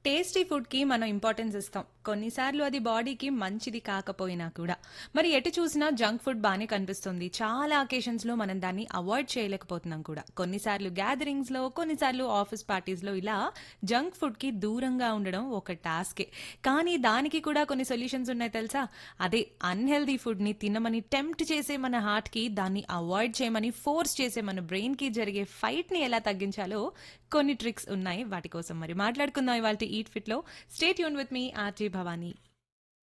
tasty ఫుడ్కి మనం importance ఇస్తాం కొన్నిసార్లు అది బాడీకి మంచిది కాకపోయినా కూడా మరి ఎటు చూసినా జంక్ ఫుడ్ బాగానే కనిపిస్తుంది చాలా అకేషన్స్లో మనం దాన్ని అవాయిడ్ చేయలేకపోతున్నాం కూడా కొన్నిసార్లు గ్యాదరింగ్స్లో కొన్నిసార్లు ఆఫీస్ పార్టీస్లో ఇలా జంక్ ఫుడ్కి దూరంగా ఉండడం ఒక టాస్కే కానీ దానికి కూడా కొన్ని సొల్యూషన్స్ ఉన్నాయి తెలుసా అదే అన్హెల్దీ ఫుడ్ని తినమని టెంప్ట్ చేసే మన హార్ట్కి దాన్ని అవాయిడ్ చేయమని ఫోర్స్ చేసే మన బ్రెయిన్కి జరిగే ఫైట్ని ఎలా తగ్గించాలో కొన్ని ట్రిక్స్ ఉన్నాయి వాటి కోసం మరి మాట్లాడుకుందాం ఇవాళ ఈట్ ఫిట్లో stay tuned with RJ Bhavani